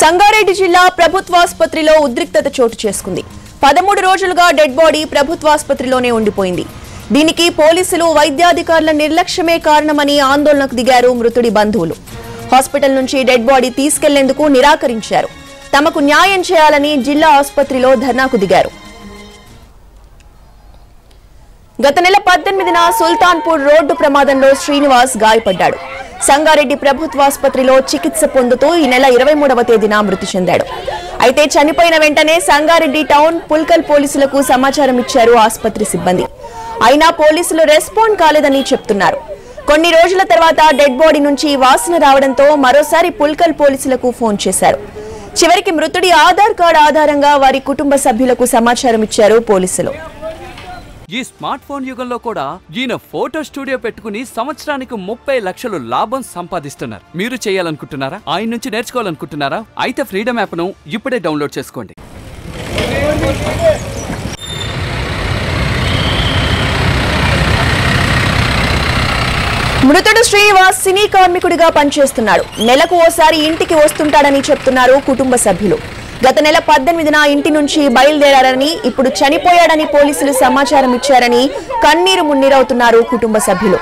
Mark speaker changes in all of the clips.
Speaker 1: సంగారెడ్డి జిల్లా ప్రభుత్వాసుపత్రిలో ఉద్రిక్తత చోటు చేసుకుంది పదమూడు రోజులుగా డెడ్ బాడీ ప్రభుత్వాసుపత్రిలోనే ఉండిపోయింది దీనికి పోలీసులు వైద్యాధికారుల నిర్లక్ష్యమే కారణమని ఆందోళనకు దిగారు మృతుడి బంధువులు హాస్పిటల్ నుంచి డెడ్ బాడీ తీసుకెళ్లేందుకు నిరాకరించారు తమకు న్యాయం చేయాలని జిల్లా ఆసుపత్రిలో ధర్నాకు దిగారు గత నెల పద్దెనిమిదిన సుల్తాన్పూర్ రోడ్డు ప్రమాదంలో శ్రీనివాస్ గాయపడ్డాడు సంగారెడ్డి ప్రభుత్వాసుపత్రిలో చికిత్స పొందుతూ ఈ నెల ఇరవై మూడవ తేదీన మృతి చెందాడు అయితే చనిపోయిన వెంటనే సంగారెడ్డి టౌన్ పుల్కల్ పోలీసులకు సమాచారం ఇచ్చారు ఆసుపత్రి సిబ్బంది అయినా పోలీసులు రెస్పాండ్ కాలేదని చెప్తున్నారు కొన్ని రోజుల తర్వాత డెడ్ బాడీ నుంచి వాసన రావడంతో మరోసారి పుల్కల్ పోలీసులకు ఫోన్ చేశారు చివరికి మృతుడి ఆధార్ కార్డు ఆధారంగా వారి కుటుంబ సభ్యులకు సమాచారం ఇచ్చారు పోలీసులు
Speaker 2: ఈ స్మార్ట్ ఫోన్ యుగంలో కూడా ఈయన ఫోటో స్టూడియో పెట్టుకుని సంవత్సరానికి ముప్పై లక్షలు లాభం సంపాదిస్తున్నారు మీరు చేయాలనుకుంటున్నారా ఆయన నుంచి నేర్చుకోవాలనుకుంటున్నారా అయితే ఫ్రీడమ్ యాప్ను ఇప్పుడే డౌన్లోడ్ చేసుకోండి
Speaker 1: మృతుడు శ్రీనివాస్ సినీ కార్మికుడిగా పనిచేస్తున్నాడు నెలకు ఓసారి ఇంటికి వస్తుంటాడని చెప్తున్నారు కుటుంబ సభ్యులు గత నెల పద్దెనిమిదిన ఇంటి నుంచి బయలుదేరారని ఇప్పుడు చనిపోయాడని పోలీసులు సమాచారం ఇచ్చారని కన్నీరు మున్నీరవుతున్నారు కుటుంబ సభ్యులు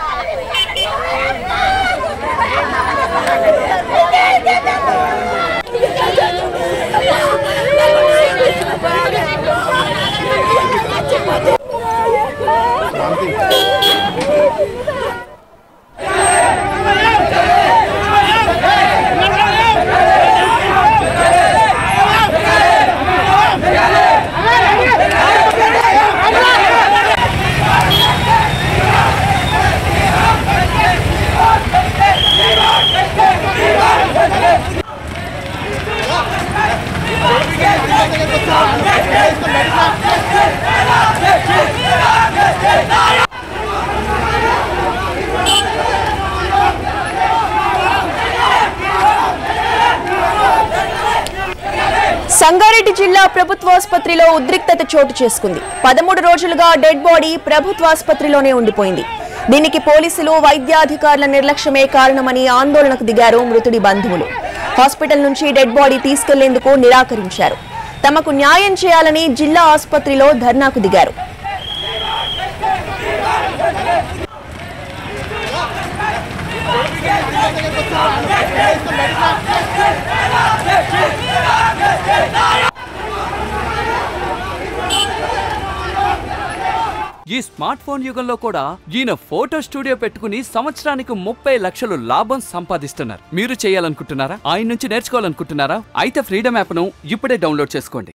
Speaker 1: సంగారెడ్డి జిల్లా ప్రభుత్వాసుపత్రిలో ఉద్రిక్తత చోటు చేసుకుంది పదమూడు రోజులుగా డెడ్ బాడీ ప్రభుత్వాసుపత్రిలోనే ఉండిపోయింది దీనికి పోలీసులు వైద్యాధికారుల నిర్లక్ష్యమే కారణమని ఆందోళనకు దిగారు మృతుడి బంధువులు హాస్పిటల్ నుంచి డెడ్ బాడీ తీసుకెళ్లేందుకు నిరాకరించారు తమకు న్యాయం చేయాలని జిల్లా ఆసుపత్రిలో ధర్నాకు దిగారు
Speaker 2: ఈ స్మార్ట్ ఫోన్ యుగంలో కూడా ఈయన ఫోటో స్టూడియో పెట్టుకుని సంవత్సరానికి ముప్పై లక్షలు లాభం సంపాదిస్తున్నారు మీరు చేయాలనుకుంటున్నారా ఆయన నుంచి నేర్చుకోవాలనుకుంటున్నారా అయితే ఫ్రీడమ్ యాప్ను ఇప్పుడే డౌన్లోడ్ చేసుకోండి